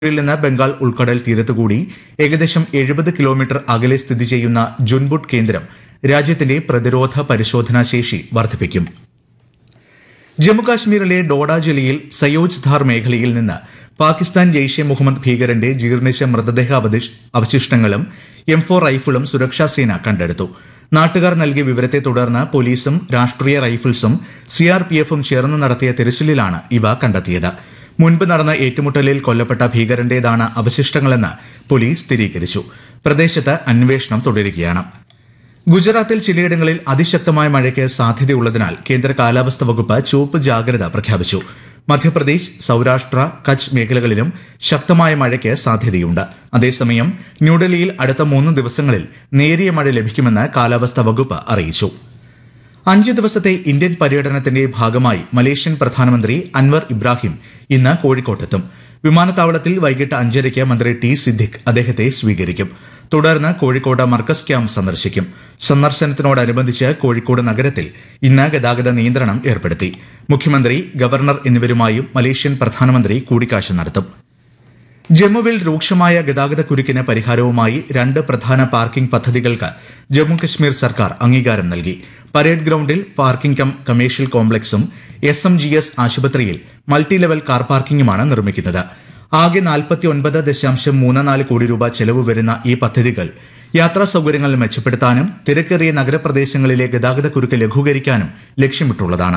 ിൽ നിന്ന് ബംഗാൾ ഉൾക്കടൽ തീരത്തുകൂടി ഏകദേശം എഴുപത് കിലോമീറ്റർ അകലെ സ്ഥിതി ചെയ്യുന്ന ജുൻബുട്ട് കേന്ദ്രം രാജ്യത്തിന്റെ പ്രതിരോധ പരിശോധനാ ശേഷി വർദ്ധിപ്പിക്കും ജമ്മുകാശ്മീരിലെ ഡോഡ ജില്ലയിൽ സയോജ് ധാർ മേഖലയിൽ നിന്ന് പാകിസ്ഥാൻ ജെയ്ഷെ മുഹമ്മദ് ഭീകരന്റെ ജീർണിച്ച മൃതദേഹ അവതിഷ്- അവശിഷ്ടങ്ങളും എം ഫോർ റൈഫിളും സുരക്ഷാസേന കണ്ടെടുത്തു നാട്ടുകാർ നൽകിയ വിവരത്തെ തുടർന്ന് പോലീസും രാഷ്ട്രീയ റൈഫിൾസും സിആർപിഎഫും ചേർന്ന് നടത്തിയ തിരച്ചിലിലാണ് ഇവ കണ്ടെത്തിയത് മുൻപ് നടന്ന ഏറ്റുമുട്ടലിൽ കൊല്ലപ്പെട്ട ഭീകരന്റേതാണ് അവശിഷ്ടങ്ങളെന്ന് പോലീസ് സ്ഥിരീകരിച്ചു പ്രദേശത്ത് അന്വേഷണം തുടരുകയാണ് ഗുജറാത്തിൽ ചിലയിടങ്ങളിൽ അതിശക്തമായ മഴയ്ക്ക് സാധ്യതയുള്ളതിനാൽ കേന്ദ്ര കാലാവസ്ഥാ വകുപ്പ് ചുവപ്പ് ജാഗ്രത പ്രഖ്യാപിച്ചു മധ്യപ്രദേശ് സൌരാഷ്ട്ര കച്ച് മേഖലകളിലും ശക്തമായ മഴയ്ക്ക് സാധ്യതയുണ്ട് അതേസമയം ന്യൂഡൽഹിയിൽ അടുത്ത മൂന്ന് ദിവസങ്ങളിൽ നേരിയ മഴ ലഭിക്കുമെന്ന് കാലാവസ്ഥാ വകുപ്പ് അറിയിച്ചു അഞ്ച് ദിവസത്തെ ഇന്ത്യൻ പര്യടനത്തിന്റെ ഭാഗമായി മലേഷ്യൻ പ്രധാനമന്ത്രി അൻവർ ഇബ്രാഹിം ഇന്ന് കോഴിക്കോട്ടെത്തും വിമാനത്താവളത്തിൽ വൈകിട്ട് അഞ്ചരയ്ക്ക് മന്ത്രി ടി സിദ്ദിഖ് അദ്ദേഹത്തെ സ്വീകരിക്കും തുടർന്ന് കോഴിക്കോട് മർക്കസ് ക്യാമ്പ് സന്ദർശിക്കും സന്ദർശനത്തിനോടനുബന്ധിച്ച് കോഴിക്കോട് നഗരത്തിൽ ഇന്ന് ഗതാഗത നിയന്ത്രണം ഏർപ്പെടുത്തി മുഖ്യമന്ത്രി ഗവർണർ എന്നിവരുമായും മലേഷ്യൻ പ്രധാനമന്ത്രി കൂടിക്കാഴ്ച നടത്തും ജമ്മുവിൽ രൂക്ഷമായ ഗതാഗത കുരുക്കിന് പരിഹാരവുമായി രണ്ട് പ്രധാന പാർക്കിംഗ് പദ്ധതികൾക്ക് ജമ്മു കശ്മീർ സർക്കാർ അംഗീകാരം നൽകി പരേഡ് ഗ്രൌണ്ടിൽ പാർക്കിംഗ് കം കമേഴ്ഷ്യൽ കോംപ്ലക്സും എസ് എം ജി എസ് ആശുപത്രിയിൽ മൾട്ടി ലെവൽ കാർ പാർക്കിംഗുമാണ് നിർമ്മിക്കുന്നത് ആകെ നാൽപ്പത്തിയൊൻപത് ദശാംശം മൂന്ന് നാല് കോടി രൂപ ചെലവ് വരുന്ന ഈ പദ്ധതികൾ യാത്രാ സൌകര്യങ്ങൾ മെച്ചപ്പെടുത്താനും തിരക്കേറിയ നഗരപ്രദേശങ്ങളിലെ ഗതാഗത കുരുക്ക് ലഘൂകരിക്കാനും ലക്ഷ്യമിട്ടുള്ളതാണ്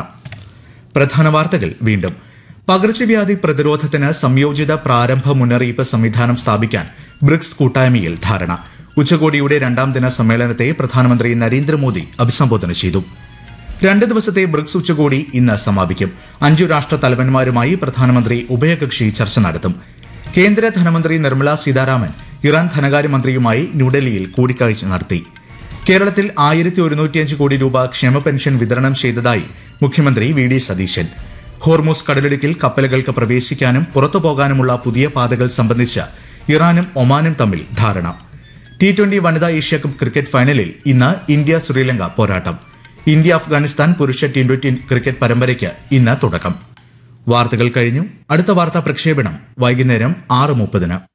പ്രധാന വാർത്തകൾ വീണ്ടും പകർച്ചവ്യാധി പ്രതിരോധത്തിന് സംയോജിത പ്രാരംഭ മുന്നറിയിപ്പ് സംവിധാനം സ്ഥാപിക്കാൻ ബ്രിക്സ് കൂട്ടായ്മയിൽ ധാരണ ഉച്ചകോടിയുടെ രണ്ടാം ദിന സമ്മേളനത്തെ പ്രധാനമന്ത്രി നരേന്ദ്രമോദി അഭിസംബോധന ചെയ്തു രണ്ട് ദിവസത്തെ ബ്രിക്സ് ഉച്ചകോടി ഇന്ന് സമാപിക്കും അഞ്ചു രാഷ്ട്ര തലവന്മാരുമായി പ്രധാനമന്ത്രി ഉഭയകക്ഷി ചർച്ച നടത്തും കേന്ദ്ര ധനമന്ത്രി നിർമ്മല സീതാരാമൻ ഇറാൻ ധനകാര്യമന്ത്രിയുമായി ന്യൂഡൽഹിയിൽ കൂടിക്കാഴ്ച നടത്തി കേരളത്തിൽ ആയിരത്തി ഒരുന്നൂറ്റിയഞ്ച് കോടി രൂപ ക്ഷേമ പെൻഷൻ വിതരണം ചെയ്തതായി മുഖ്യമന്ത്രി വി ഡി സതീശൻ ഹോർമൂസ് കടലിടുക്കിൽ കപ്പലുകൾക്ക് പ്രവേശിക്കാനും പുറത്തു പോകാനുമുള്ള പുതിയ പാതകൾ സംബന്ധിച്ച് ഇറാനും ഒമാനും തമ്മിൽ ധാരണ ടി ട്വന്റി വനിതാ ഏഷ്യാകപ്പ് ക്രിക്കറ്റ് ഫൈനലിൽ ഇന്ന് ഇന്ത്യ ശ്രീലങ്ക പോരാട്ടം ഇന്ത്യ അഫ്ഗാനിസ്ഥാൻ പുരുഷ ടി ട്വന്റി ക്രിക്കറ്റ് പരമ്പരയ്ക്ക് ഇന്ന് തുടക്കം വാർത്തകൾ കഴിഞ്ഞു അടുത്ത വാർത്താ പ്രക്ഷേപണം വൈകുന്നേരം ആറ് മുപ്പതിന്